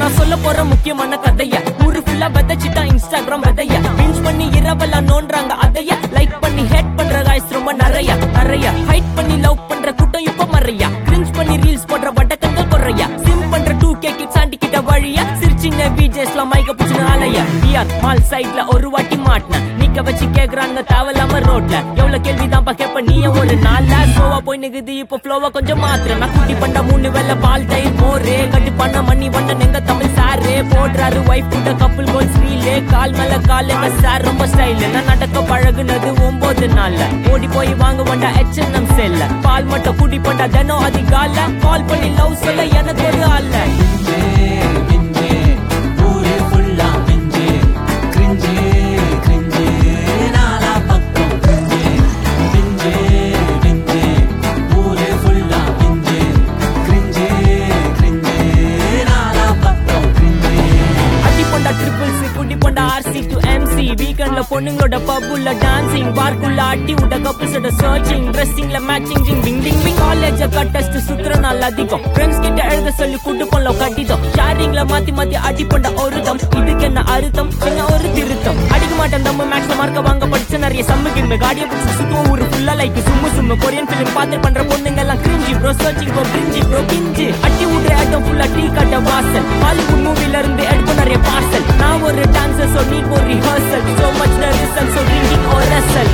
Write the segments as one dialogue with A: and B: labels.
A: நான் சொல்ல போற முக்கியமான கதைய ஊரு ஃபுல்லா விதைச்சிட்டா இன்ஸ்டாகிராம் விதைய பிஞ்ச் பண்ணி இரவெல்லாம் நோன்றாங்க அதைய லைக் பண்ணி ஹேட் பண்ற காய்ஸ் ரொம்ப நிறைய நிறைய ஹைட் பண்ணி லவ் பண்ற கூட்டம் இப்ப மறையா கிரிஞ்ச் பண்ணி ரீல்ஸ் போடுற வட்டக்கங்கள் குறையா சிம் பண்ற டூ கே கிட்ஸ் ஆண்டி கிட்ட வழியா சிரிச்சிங்க பிஜேஸ்லாம் மைக்க பிடிச்ச ஆலையா பிஆர் மால் சைட்ல ஒரு வாட்டி மாட்டின நிக்க வச்சு கேக்குறாங்க தேவையில்லாம ரோட்ல எவ்வளவு கேள்விதான் கேப்ப நீ ஒரு நாள்ல ஸ்லோவா போய் நிக்குது இப்போ ஃப்ளோவா கொஞ்சம் மாத்திர நான் குட்டி பண்ண மூணு வேலை பால் தயிர் மோரே கட்டு பண்ண மணி வண்ணன் எங்க தமிழ் சாரு போடுறாரு ஒய்ஃப் கூட கப்புள் கோல்ஸ் ரீலே கால் மேல கால் எங்க சார் ரொம்ப ஸ்டைல் நான் நடக்க பழகுனது ஒன்பது நாள்ல ஓடி போய் வாங்க வேண்டா எச்என்எம் செல்ல பால் மட்டும் குடி பண்ணா தினம் அதிகால கால் பண்ணி லவ் சொல்ல எனக்கு ஒரு ஆள்ல அடி பொண்டா ட்ரிபிள்ஸ் குட்டி பொண்டா ஆர்சி டு எம்சி வீக்கெண்ட்ல பொண்ணுங்களோட பப்புல டான்சிங் பார்க்குள்ள அடி விட்ட கப்பிள்ஸோட சர்ச்சிங் ட்ரெஸ்ஸிங்ல மேட்சிங் ஜிங் டிங் டிங் டிங் காலேஜ கட்டஸ்ட் சுத்துற நாள் அதிகம் ஃப்ரெண்ட்ஸ் கிட்ட எழுத சொல்லி கூட்டு பண்ணல கட்டிதம் ஷேரிங்ல மாத்தி மாத்தி அடி பொண்ட ஒருதம் இதுக்கு என்ன அறுத்தம் சின்ன ஒரு திருத்தம் அடிக்க மாட்டேன் நம்ம மேக்ஸ் மார்க்க வாங்க படிச்ச நிறைய சம்மு கிண்மை காடிய பிடிச்சி சுத்துவோம் ஊரு ஃபுல்லா லைக் சும்மு சும்மு கொரியன் ஃபிலிம் பார்த்து பண்ற பொண்ணுங்க எல்லாம் cringe bro searching bro cringe bro cringe அட்டி விடுற ஐட்டம் ஃபுல்லா டீ கட்ட வாசல் ஹாலிவுட் மூவில இருந்து எடுக்கும் நிறைய பார்சல் நான் ஒரு டான்சர் சோ நீ ஒரு ரிஹர்சல் சோ மச் ரிசல் சோ ட்ரிங்கிங் ஒரு ரசல்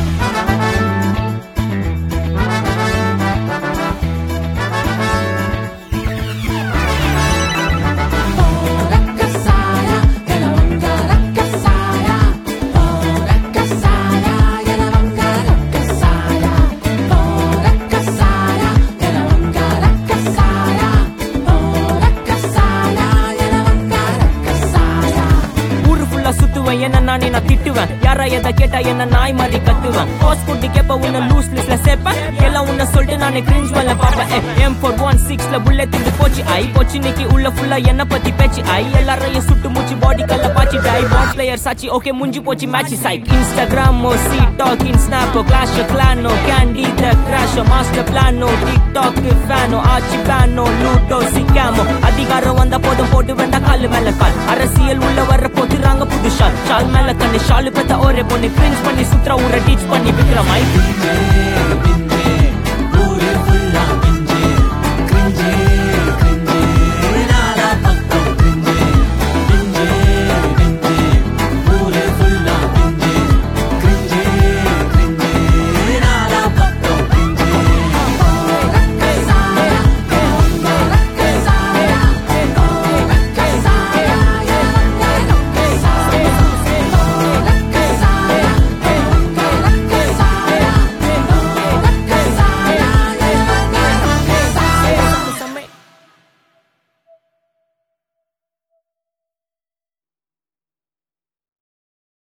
A: ஊரு ஃபுல்லா சுத்துவேன் என்ன நானே நான் திட்டுவேன் யாரா எதை கேட்டா என்ன நாய் மாதிரி கத்துவேன் பாஸ் குட்டி கேப்ப உன்ன லூஸ் லிஸ்ட்ல சேர்ப்பேன் எல்லாம் உன்ன சொல்லிட்டு நானே கிரிஞ்ச் மேல பாப்பேன் எம் ஃபோர் ஒன் சிக்ஸ்ல புல்லட் திண்டு போச்சு ஐ போச்சு இன்னைக்கு உள்ள ஃபுல்லா என்ன பத்தி பேச்சு ஐ எல்லாரையும் சுட்டு மூச்சு பாடி கல்ல பாச்சு டை பாட் பிளேயர் சாச்சி ஓகே முஞ்சி போச்சு மேட்ச் சைக் இன்ஸ்டாகிராமோ சி டாக்கிங் ஸ்னாப்போ கிளாஷ் கிளானோ கேண்டி த கிராஷோ மாஸ்டர் பிளானோ டிக் டாக் ஃபேனோ ஆச்சி பேனோ லூட்டோ சிக்காமோ அதிகாரம் வந்த போதும் போட்டு வேண்டா காலு மேல கால் அரசியல் உள்ள வர போட்டுறாங்க புது ஷால் ஷால் மேல கண்ணு ஷாலு பத்த ஒரே பொண்ணு கிரிஞ்ச் பண்ணி சுத்துற ஊரை டீச் பண்ணி விக்ரமாய்